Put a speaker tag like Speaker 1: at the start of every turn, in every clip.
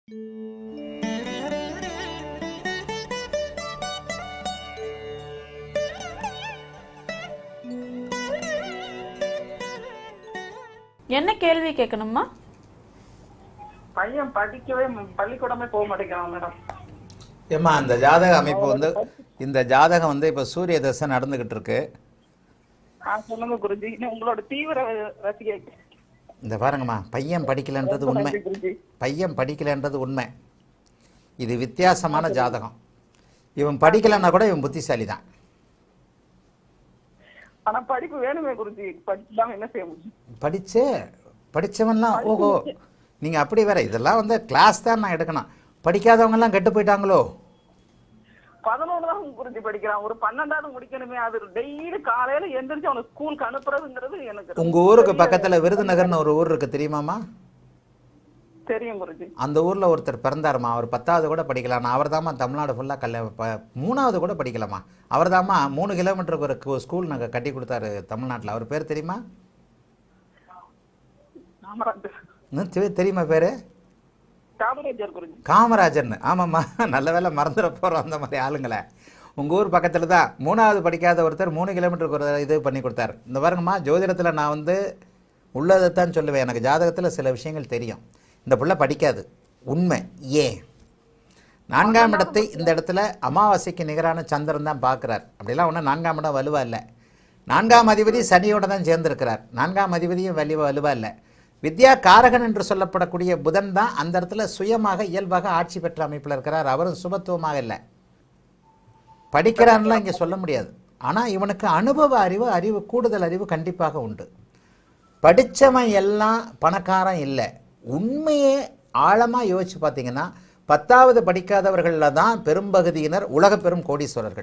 Speaker 1: என்ன கேள்வி கேட்கணுமா
Speaker 2: பையன் படிக்கவே ம- பள்ளிக்கூடமே போக மாட்டேங்கிறான் மேடம்
Speaker 3: ஏம்மா அந்த ஜாதக அமைப்பு வந்து இந்த ஜாதகம் வந்து இப்போ சூரிய தசை நடந்துக்கிட்டு இருக்கு
Speaker 2: ஆ சொல்லுங்க குருஜி இன்னும் உங்களோட தீவிர ரசிகை
Speaker 3: இந்த பாருங்கம்மா பையன் படிக்கலைன்றது உண்மை
Speaker 2: நன்றி குருஜி
Speaker 3: பையன் படிக்கலைன்றது உண்மை இது வித்தியாசமான ஜாதகம் இவன் படிக்கலைன்னா கூட இவன் புத்திசாலி தான்
Speaker 2: ஆனா படிப்பு வேணுமே குருஜி படிச்சுதான் என்ன செய்ய முடியும்
Speaker 3: படிச்சு படிச்சவன்லாம் ஓஹோ நீங்கள் அப்படி வேற இதெல்லாம் வந்து கிளாஸ் தான் நான் எடுக்கணும் படிக்காதவங்கெல்லாம் கெட்டு போயிட்டாங்களோ
Speaker 2: பதினொன்று தான் குருஜி படிக்கிறான் ஒரு பன்னெண்டாவது முடிக்கணுமே அது டெய்லி காலையில எந்திரிச்சு அவனை ஸ்கூலுக்கு அனுப்புறதுங்கிறது எனக்கு
Speaker 3: உங்கள் ஊருக்கு பக்கத்தில் விருதுநகர்னு ஒரு ஊர் இருக்குது தெரியுமாம்மா
Speaker 2: தெரியும் குருஜி
Speaker 3: அந்த ஊரில் ஒருத்தர் பிறந்தாருமா அவர் பத்தாவது கூட படிக்கலாம் அவர் தாம்மா தமிழ்நாடு ஃபுல்லாக கல்ல ப மூணாவது கூட படிக்கலாமா அவர் தாம்மா மூணு கிலோமீட்டருக்கு ஒரு கு- ஸ்கூல் நாங்கள் கட்டி கொடுத்தாரு தமிழ்நாட்டில் அவர் பேர் தெரியுமா
Speaker 2: காமராஜர்
Speaker 3: இன்னும் தெ- தெரியுமா பேர்
Speaker 2: காமராஜர் குருஜி
Speaker 3: காமராஜர்னு ஆமாம்மா நல்ல வேளை மறந்துட போகிறோம் அந்த மாதிரி ஆளுங்களை உங்கள் ஊர் பக்கத்தில் தான் மூணாவது படிக்காத ஒருத்தர் மூணு கிலோமீட்டருக்கு ஒரு இது பண்ணி கொடுத்தாரு இந்த பாருங்கம்மா ஜோதிடத்தில் நான் வந்து உள்ளதை தான் சொல்லுவேன் எனக்கு ஜாதகத்தில் சில விஷயங்கள் தெரியும் இந்த புள்ள படிக்காது உண்மை ஏன் நான்காம் இடத்தை இந்த இடத்துல அமாவாசைக்கு நிகரான சந்திரன் தான் பார்க்குறார் அப்படிலாம் ஒன்றும் நான்காம் இடம் வலுவா இல்லை நான்காம் அதிபதி சனியோட தான் சேர்ந்திருக்கிறார் நான்காம் அதிபதியும் வலிவா வலுவா இல்லை வித்யா காரகன் என்று சொல்லப்படக்கூடிய புதன் தான் அந்த இடத்துல சுயமாக இயல்பாக ஆட்சி பெற்ற அமைப்பில் இருக்கிறார் அவரும் சுபத்துவமாக இல்லை படிக்கிறான்லாம் இங்கே சொல்ல முடியாது ஆனால் இவனுக்கு அனுபவ அறிவு அறிவு கூடுதல் அறிவு கண்டிப்பாக உண்டு படித்தவன் எல்லாம் பணக்காரன் இல்லை உண்மையே ஆழமாக யோசிச்சு பார்த்தீங்கன்னா பத்தாவது படிக்காதவர்களில் தான் பெரும்பகுதியினர் உலக பெரும் கோடீஸ்வரர்கள்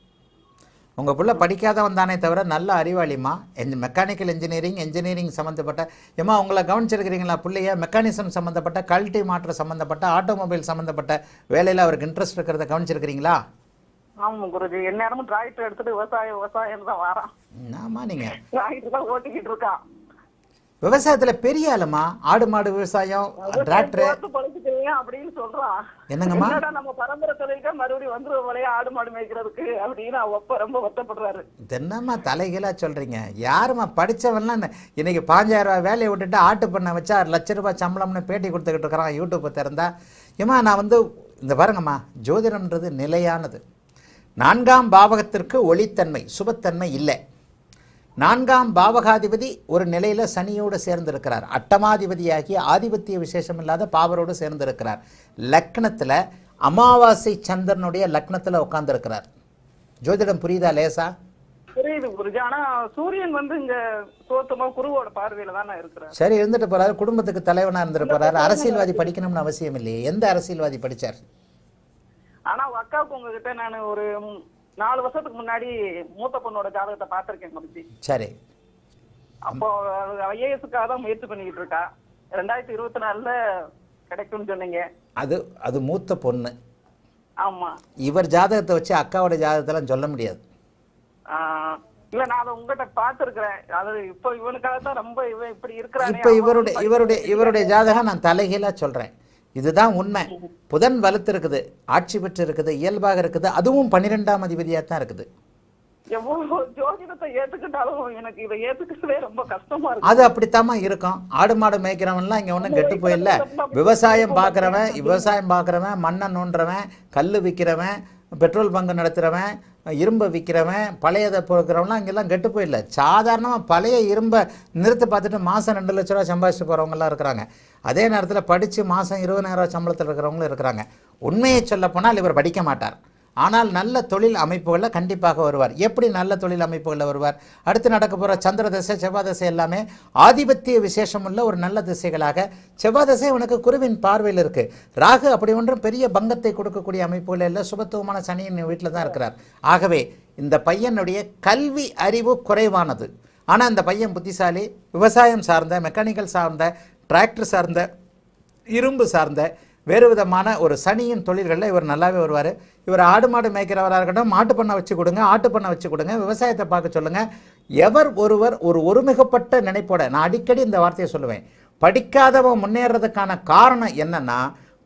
Speaker 3: உங்கள் புள்ள படிக்காதவன் தானே தவிர நல்ல அறிவாளிமா என் மெக்கானிக்கல் இன்ஜினியரிங் இன்ஜினியரிங் சம்மந்தப்பட்ட ஏமா உங்களை கவனிச்சிருக்கிறீங்களா பிள்ளைய மெக்கானிசம் சம்மந்தப்பட்ட கல்ட்டி மாற்ற சம்மந்தப்பட்ட ஆட்டோமொபைல் சம்மந்தப்பட்ட வேலையில் அவருக்கு இன்ட்ரெஸ்ட் இருக்கிறத கவனிச்சிருக்கிறீங்களா
Speaker 2: ஆமா குருஜி எந்நேரமும் டிராக்டர் எடுத்துட்டு விவசாயம் விவசாயம் தான் வரான்
Speaker 3: ஆமாம் நீங்கள்
Speaker 2: டிராக்டர் தான் ஓட்டிக்கிட்டு இருக்கான்
Speaker 3: விவசாயத்தில் பெரிய ஆளுமா ஆடு மாடு விவசாயம் டிராக்டர்
Speaker 2: போட்டு பழச்சிக்கிறீங்க அப்படின்னு சொல்றான்
Speaker 3: என்னங்கம்மா
Speaker 2: என்னடா நம்ம பரம்பரை தொழிலுக்கு மறுபடியும் வந்துருவோம் போலயே ஆடு மாடு மேய்க்கிறதுக்கு அப்படின்னு அவ அப்பா ரொம்ப வருத்தப்படுறாரு
Speaker 3: என்னம்மா தலைகீழாக சொல்கிறீங்க யாரும்மா படித்தவன்லாம் என்ன இன்னைக்கு பாஞ்சாயிரம் ரூபாய் வேலையை விட்டுட்டு ஆட்டு பண்ண வச்சா லட்ச ரூபாய் சம்பளம்னு பேட்டி கொடுத்துக்கிட்டு இருக்கிறான் யூடியூப்பை திறந்தா ஏம்மா நான் வந்து இந்த பாருங்கம்மா ஜோதிடம்ன்றது நிலையானது நான்காம் பாவகத்திற்கு ஒளித்தன்மை சுபத்தன்மை இல்லை நான்காம் பாவகாதிபதி ஒரு நிலையில் சனியோடு சேர்ந்திருக்கிறார் அட்டமாதிபதியாகி ஆதிபத்திய விசேஷம் இல்லாத பாவரோடு சேர்ந்திருக்கிறார் லக்னத்தில் அமாவாசை சந்திரனுடைய லக்னத்தில் உட்கார்ந்திருக்கிறார் ஜோதிடம் புரியுதா லேசா
Speaker 2: புரியுது குருஜி ஆனா சூரியன் வந்து இங்க சோத்தமா குருவோட பார்வையில தானே இருக்கிறார்
Speaker 3: சரி இருந்துட்டு போறாரு குடும்பத்துக்கு தலைவனா இருந்துட்டு போறாரு அரசியல்வாதி படிக்கணும்னு அவசியம் இல்லையே எந்த அரசியல்வாதி படிச்சார்
Speaker 2: ஆனா உங்க அக்காவுக்கு உங்ககிட்ட நான் ஒரு ம், நாலு வருஷத்துக்கு முன்னாடி மூத்த பொண்ணோட ஜாதகத்தை பார்த்திருக்கேன் குருஜி
Speaker 3: சரி
Speaker 2: அப்போ ஐஏஎஸ்க்காக தான் முயற்சி பண்ணிக்கிட்டு இருக்கா ரெண்டாயிரத்தி இருபத்தி நாலுல கிடைக்கும்னு சொன்னீங்க
Speaker 3: அது அது மூத்த பொண்ணு
Speaker 2: ஆமா
Speaker 3: இவர் ஜாதகத்தை வச்சு அக்காவோட ஜாதகத்தெல்லாம் சொல்ல முடியாது
Speaker 2: ஆஹ் இல்ல நான் அதை உங்ககிட்ட பார்த்திருக்கிறேன் அது இப்போ இவனுக்காக தான் ரொம்ப இவன் இப்படி இருக்கிறானே
Speaker 3: இப்போ
Speaker 2: அவன்
Speaker 3: இவருடைய
Speaker 2: வந்து
Speaker 3: இவருடைய இவருடைய ஜாதகம் நான் தலைகீழா சொல்றேன் இதுதான் உண்மை புதன் வலுத்து இருக்குது ஆட்சி பெற்று இருக்குது இயல்பாக இருக்குது அதுவும் பன்னிரெண்டாம் அதிபதியாக தான் இருக்குது
Speaker 2: எவ்வளவு ஜோதிடத்தை ஏத்துக்கிட்டாலும் எனக்கு இதை ஏத்துக்கிறதே ரொம்ப கஷ்டமா இருக்கு
Speaker 3: அது அப்படித்தாம்மா இருக்கும் ஆடு மாடு மேய்க்கிறவன்லாம் இங்கே ஒன்றும் கெட்டு போயில்ல விவசாயம் பார்க்குறவன் விவசாயம் பார்க்குறவன் மண்ணை நோண்டுறவன் கல் விற்கிறவன் பெட்ரோல் பங்கு நடத்துகிறவன் இரும்பை விற்கிறவன் பழையதை பொறுக்கிறவன்லாம் இங்கெல்லாம் கெட்டு போயில்ல சாதாரணமாக பழைய இரும்பை நிறுத்து பார்த்துட்டு மாதம் ரெண்டு லட்ச ரூபா சம்பாதிச்சுட்டு போகிறவங்கலாம் இருக்கிறாங்க அதே நேரத்தில் படித்து மாதம் இருபதாயிரம் ரூபா சம்பளத்தில் இருக்கிறவங்களும் இருக்கிறாங்க உண்மையை சொல்லப் போனால் இவர் படிக்க மாட்டார் ஆனால் நல்ல தொழில் அமைப்புகளில் கண்டிப்பாக வருவார் எப்படி நல்ல தொழில் அமைப்புகளில் வருவார் அடுத்து நடக்க போகிற சந்திர தசை செவ்வாய் தசை எல்லாமே ஆதிபத்திய விசேஷமுள்ள ஒரு நல்ல திசைகளாக செவ்வாய் தசை உனக்கு குருவின் பார்வையில் இருக்கு ராகு அப்படி ஒன்றும் பெரிய பங்கத்தை கொடுக்கக்கூடிய அமைப்புகள் எல்லாம் சுபத்துவமான சனியின் வீட்டில் தான் இருக்கிறார் ஆகவே இந்த பையனுடைய கல்வி அறிவு குறைவானது ஆனால் இந்த பையன் புத்திசாலி விவசாயம் சார்ந்த மெக்கானிக்கல் சார்ந்த டிராக்டர் சார்ந்த இரும்பு சார்ந்த வேறு விதமான ஒரு சனியின் தொழில்களில் இவர் நல்லாவே வருவார் இவர் ஆடு மாடு மேய்க்கிறவராக இருக்கட்டும் மாட்டு பண்ணை வச்சு கொடுங்க ஆட்டு பண்ணை வச்சு கொடுங்க விவசாயத்தை பார்க்க சொல்லுங்கள் எவர் ஒருவர் ஒரு ஒருமிகப்பட்ட நினைப்போட நான் அடிக்கடி இந்த வார்த்தையை சொல்லுவேன் படிக்காதவன் முன்னேறதுக்கான காரணம் என்னன்னா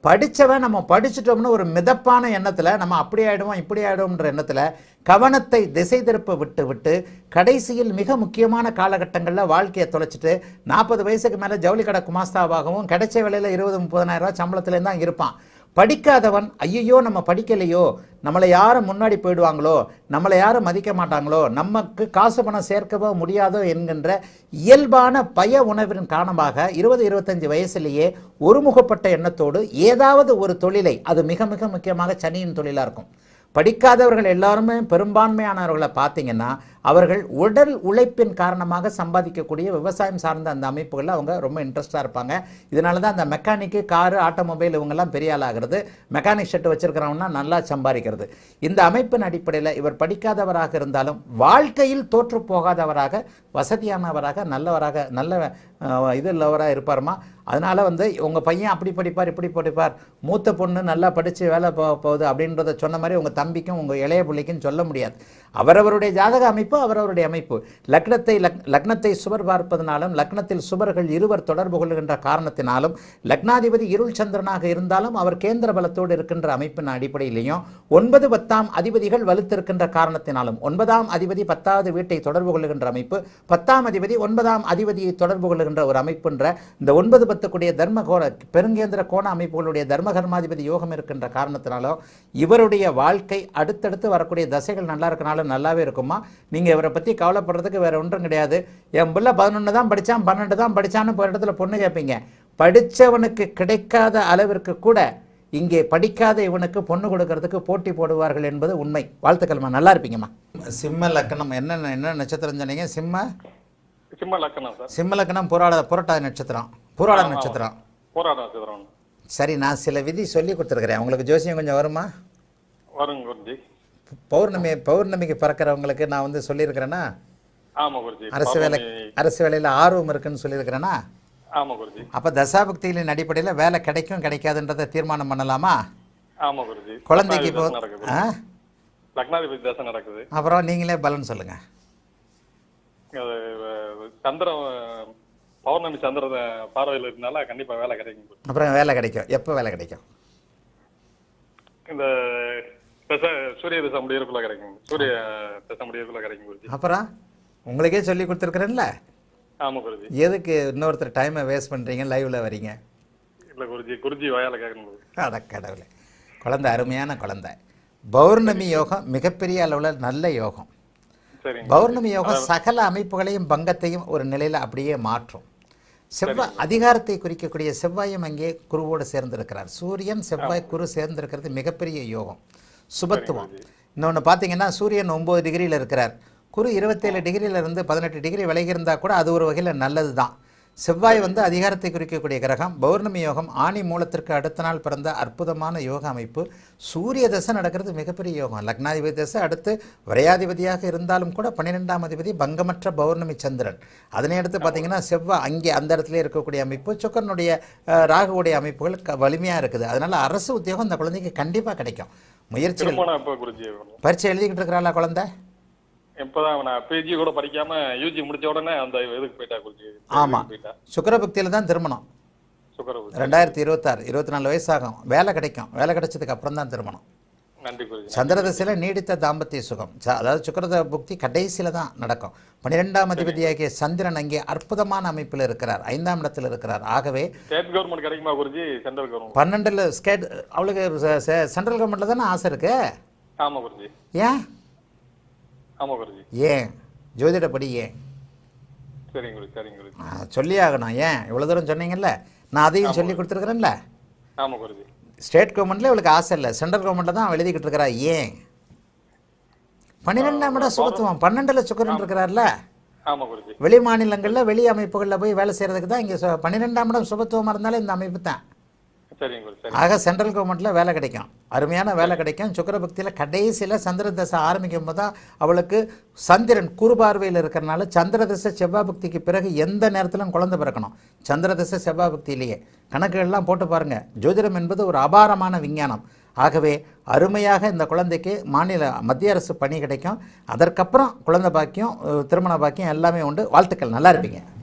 Speaker 3: படிச்சவன் நம்ம படிச்சிட்டோம்னு ஒரு மிதப்பான எண்ணத்தில் நம்ம அப்படி ஆயிடுவோம் இப்படி ஆயிடுவோம்ன்ற எண்ணத்தில் கவனத்தை திசை திருப்ப விட்டு விட்டு கடைசியில் மிக முக்கியமான காலகட்டங்களில் வாழ்க்கையை தொலைச்சிட்டு நாற்பது வயசுக்கு மேலே ஜவுளி கடை குமாஸ்தாவாகவும் கிடைச்ச வேலையில் இருபது முப்பதனாயிரம் ரூபாய் சம்பளத்துலேருந்து தான் இருப்பான் படிக்காதவன் ஐயையோ நம்ம படிக்கலையோ நம்மளை யாரும் முன்னாடி போயிடுவாங்களோ நம்மளை யாரும் மதிக்க மாட்டாங்களோ நமக்கு காசு பணம் சேர்க்கவோ முடியாதோ என்கின்ற இயல்பான பய உணர்வின் காரணமாக இருபது இருபத்தஞ்சு வயசுலேயே ஒருமுகப்பட்ட எண்ணத்தோடு ஏதாவது ஒரு தொழிலை அது மிக மிக முக்கியமாக சனியின் தொழிலாக இருக்கும் படிக்காதவர்கள் எல்லாருமே பெரும்பான்மையானவர்களை பார்த்தீங்கன்னா அவர்கள் உடல் உழைப்பின் காரணமாக சம்பாதிக்கக்கூடிய விவசாயம் சார்ந்த அந்த அமைப்புகளில் அவங்க ரொம்ப இன்ட்ரெஸ்டாக இருப்பாங்க இதனால தான் அந்த மெக்கானிக்கு காரு ஆட்டோமொபைல் இவங்கெல்லாம் பெரிய ஆளாகிறது மெக்கானிக் ஷெட் வச்சிருக்கிறவங்கன்னா நல்லா சம்பாதிக்கிறது இந்த அமைப்பின் அடிப்படையில் இவர் படிக்காதவராக இருந்தாலும் வாழ்க்கையில் தோற்று போகாதவராக வசதியானவராக நல்லவராக நல்ல அஹ், இது உள்ளவராக இருப்பாருமா அதனால் வந்து உங்கள் பையன் அப்படி படிப்பார் இப்படி படிப்பார் மூத்த பொண்ணு நல்லா படித்து வேலை போ போகுது அப்படின்றத சொன்ன மாதிரி உங்கள் தம்பிக்கும் உங்கள் இளைய பிள்ளைக்கும் சொல்ல முடியாது அவரவருடைய ஜாதக அமைப்பு அவரவருடைய அமைப்பு லக்னத்தை லக் லக்னத்தை சுவர் பார்ப்பதனாலும் லக்னத்தில் சுவர்கள் இருவர் தொடர்பு கொள்கின்ற காரணத்தினாலும் லக்னாதிபதி இருள் சந்திரனாக இருந்தாலும் அவர் கேந்திர பலத்தோடு இருக்கின்ற அமைப்பின் அடிப்படையிலையும் ஒன்பது பத்தாம் அதிபதிகள் வலுத்திருக்கின்ற காரணத்தினாலும் ஒன்பதாம் அதிபதி பத்தாவது வீட்டை தொடர்பு கொள்ளுகின்ற அமைப்பு பத்தாம் அதிபதி ஒன்பதாம் அதிபதியை தொடர்பு கொள்ளுகின்ற ஒரு அமைப்புன்ற இந்த ஒன்பது பத்துக்குடைய தர்ம கோண பெருங்கேந்திர கோண அமைப்புகளுடைய தர்ம கர்மாதிபதி யோகம் இருக்கின்ற காரணத்தினாலும் இவருடைய வாழ்க்கை அடுத்தடுத்து வரக்கூடிய தசைகள் நல்லா இருக்கனாலும் நல்லாவே இருக்குமா நீங்கள் இவரை பற்றி கவலைப்படுறதுக்கு வேற ஒன்றும் கிடையாது என் பிள்ளை பதினொன்று தான் படித்தான் பன்னெண்டு தான் படித்தான்னு ஒரு இடத்துல பொண்ணு கேட்பீங்க படித்தவனுக்கு கிடைக்காத அளவிற்கு கூட இங்கே படிக்காத இவனுக்கு பொண்ணு கொடுக்கறதுக்கு போட்டி போடுவார்கள் என்பது உண்மை வாழ்த்துக்கள்மா நல்லா இருப்பீங்கம்மா சிம்ம லக்கணம் என்ன என்ன நட்சத்திரம் சொன்னீங்க சிம்ம
Speaker 1: சிம்ம லக்கணம் சார்
Speaker 3: சிம்ம லக்கணம் புராட புரட்டாதி நட்சத்திரம் பூராட நட்சத்திரம்
Speaker 1: போராட்டம் நட்சத்திரம்
Speaker 3: சரி நான் சில விதி சொல்லி கொடுத்துருக்குறேன் உங்களுக்கு ஜோசியம் கொஞ்சம் வருமா
Speaker 1: வருங்க குருஜி
Speaker 3: பௌர்ணமி பௌர்ணமிக்கு பிறக்கிறவங்களுக்கு நான் வந்து சொல்லியிருக்கிறேன்னா
Speaker 1: ஆமா குருஜி
Speaker 3: அரசு வேலை
Speaker 1: பௌர்ணமி-
Speaker 3: அரசு வேலையில் ஆர்வம் இருக்குன்னு சொல்லியிருக்கிறேன்னா
Speaker 1: ஆமா குருஜி
Speaker 3: அப்போ தசாபக்திகளின் அடிப்படையில் வேலை கிடைக்கும் கிடைக்காதுன்றதை தீர்மானம் பண்ணலாமா
Speaker 1: ஆமா குருஜி
Speaker 3: குழந்தைக்கு இப்போ
Speaker 1: லக்னாதிபதி தசை நடக்குது
Speaker 3: ஆ
Speaker 1: லக்னாதிபதி தசை நடக்குது
Speaker 3: அப்புறம் நீங்களே பலன் சொல்லுங்கள்
Speaker 1: அது அஹ், சந்திரன் அஹ், பௌர்ணமி சந்திர பார்வையில் இருக்கனால கண்டிப்பா வேலை கிடைக்கும் குருஜி.
Speaker 3: அப்புறம் வேலை கிடைக்கும் எப்போ வேலை கிடைக்கும்
Speaker 1: இந்த தசை சூரிய தசை முடியறதுக்குள்ள கிடைக்கும் சூரிய தசை முடியறதுக்குள்ள கிடைக்கும் குருஜி
Speaker 3: அப்புறம் உங்களுக்கே சொல்லி கொடுத்துருக்குறேன்ல
Speaker 1: ஆமா குருஜி
Speaker 3: எதுக்கு இன்னொருத்தர் டைமை வேஸ்ட் பண்ணுறீங்க லைவில் வரீங்க
Speaker 1: இல்ல குருஜி குருஜி வாயால கேட்கணும் குருஜி.
Speaker 3: அட கடவுளே குழந்தை அருமையான குழந்தை பௌர்ணமி யோகம் மிகப்பெரிய அளவில் நல்ல யோகம்
Speaker 1: சரிங்க
Speaker 3: பௌர்ணமி யோகம் சகல அமைப்புகளையும் பங்கத்தையும் ஒரு நிலையில் அப்படியே மாற்றும் செவ்வாய் அதிகாரத்தை குறிக்கக்கூடிய செவ்வாயும் அங்கே குருவோடு சேர்ந்திருக்கிறார் சூரியன் செவ்வாய் குரு சேர்ந்திருக்கிறது மிகப்பெரிய யோகம் சுபத்துவம் இன்னொன்று பார்த்தீங்கன்னா சூரியன் ஒம்பது டிகிரியில் இருக்கிறார் குரு இருபத்தேழு டிகிரியில இருந்து பதினெட்டு டிகிரி விலகி இருந்தால் கூட அது ஒரு வகையில் நல்லது தான் செவ்வாய் வந்து அதிகாரத்தை குறிக்கக்கூடிய கிரகம் பௌர்ணமி யோகம் ஆணி மூலத்திற்கு அடுத்த நாள் பிறந்த அற்புதமான யோக அமைப்பு சூரிய தசை நடக்கிறது மிகப்பெரிய யோகம் லக்னாதிபதி தசை அடுத்து விரையாதிபதியாக இருந்தாலும் கூட பன்னிரெண்டாம் அதிபதி பங்கமற்ற பௌர்ணமி சந்திரன் அதனை அடுத்து பார்த்தீங்கன்னா செவ்வாய் அங்கே அந்த இடத்துல இருக்கக்கூடிய அமைப்பு சுக்கரனுடைய அஹ், ராகுவுடைய அமைப்புகள் க வலிமையாக இருக்குது அதனால் அரசு உத்தியோகம் அந்த குழந்தைக்கு கண்டிப்பாக கிடைக்கும் முயற்சிகள்
Speaker 1: திருமணம் எப்ப குருஜி வரும்?
Speaker 3: பரீட்சை எழுதிக்கிட்டு இருக்கிறாளா குழந்தை
Speaker 1: இப்பதான் நான் பிஜி கூட படிக்காம யூஜி முடிச்ச உடனே அந்த இதுக்கு போயிட்டா குருஜி
Speaker 3: ஆமாம்
Speaker 1: போயிட்டா
Speaker 3: சுக்கரபக்தியில் தான் திருமணம்
Speaker 1: சுகர குருஜி
Speaker 3: ரெண்டாயிரத்தி இருபத்தாறு இருபத்தி நாலு வயசாகும் வேலை கிடைக்கும் வேலை கிடைச்சதுக்கு அப்புறம் தான் திருமணம்
Speaker 1: நன்றி குருஜி
Speaker 3: சந்திரதசையில் நீடித்த தாம்பத்திய சுகம் ச- அதாவது சுக்கிரத புக்தி கடைசியில் தான் நடக்கும் பன்னிரெண்டாம் அதிபதியாகிய சந்திரன் அங்கே அற்புதமான அமைப்பில் இருக்கிறார் ஐந்தாம் இடத்தில் இருக்கிறார் ஆகவே
Speaker 1: ஸ்டேட் கவர்மெண்ட் கிடைக்குமா குருஜி சென்ட்ரல் கவர்மெண்ட்
Speaker 3: பன்னெண்டில் ஸ்கேட் அவளுக்கு செ- செ- சென்ட்ரல் கவர்மெண்ட்டில் தானே ஆசை இருக்கு
Speaker 1: ஆமா குருஜி
Speaker 3: ஏன்
Speaker 1: ஆமா குருஜி
Speaker 3: ஏன் ஜோதிடப்படி ஏன்
Speaker 1: சரிங்க குருஜி சரிங்க குருஜி
Speaker 3: ஆ, சொல்லி ஆகணும் ஏன் இவ்வளோ தூரம் சொன்னீங்கல்ல நான் அதையும் சொல்லி கொடுத்துருக்குறேன்ல
Speaker 1: ஆமா குருஜி
Speaker 3: ஸ்டேட் கவர்மெண்ட்டில் இவளுக்கு ஆசை இல்லை சென்ட்ரல் கவர்மெண்ட்டில் தான் அவள் எழுதிக்கிட்டு இருக்கிறா ஏன் பன்னிரெண்டாம் இடம் சுகத்துவம் பன்னெண்டில் சுக்கரன் இருக்கிறார்ல
Speaker 1: ஆமா குருஜி
Speaker 3: வெளி மாநிலங்களில் வெளி அமைப்புகளில் போய் வேலை செய்கிறதுக்கு தான் இங்கே பன்னிரெண்டாம் இடம் சுபத்துவமாக இருந்தாலும் இந்த அமைப்பு தான்
Speaker 1: சரிங்க குருஜி சரி
Speaker 3: ஆக சென்ட்ரல் கவர்மெண்ட்டில் வேலை கிடைக்கும் அருமையான வேலை கிடைக்கும் சுக்கரபக்தியில் கடைசியில் சந்திர தசை ஆரம்பிக்கும் போது தான் அவளுக்கு சந்திரன் குறுபார்வையில் இருக்கிறனால சந்திர தசை செவ்வாய் பக்திக்கு பிறகு எந்த நேரத்திலும் குழந்தை பிறக்கணும் சந்திர தசை செவ்வாய் பக்தியிலேயே கணக்குகள்லாம் போட்டு பாருங்கள் ஜோதிடம் என்பது ஒரு அபாரமான விஞ்ஞானம் ஆகவே அருமையாக இந்த குழந்தைக்கு மாநில மத்திய அரசு பணி கிடைக்கும் அதற்கப்புறம் குழந்தை பாக்கியம் அஹ், திருமண பாக்கியம் எல்லாமே உண்டு வாழ்த்துக்கள் நல்லா இருப்பீங்க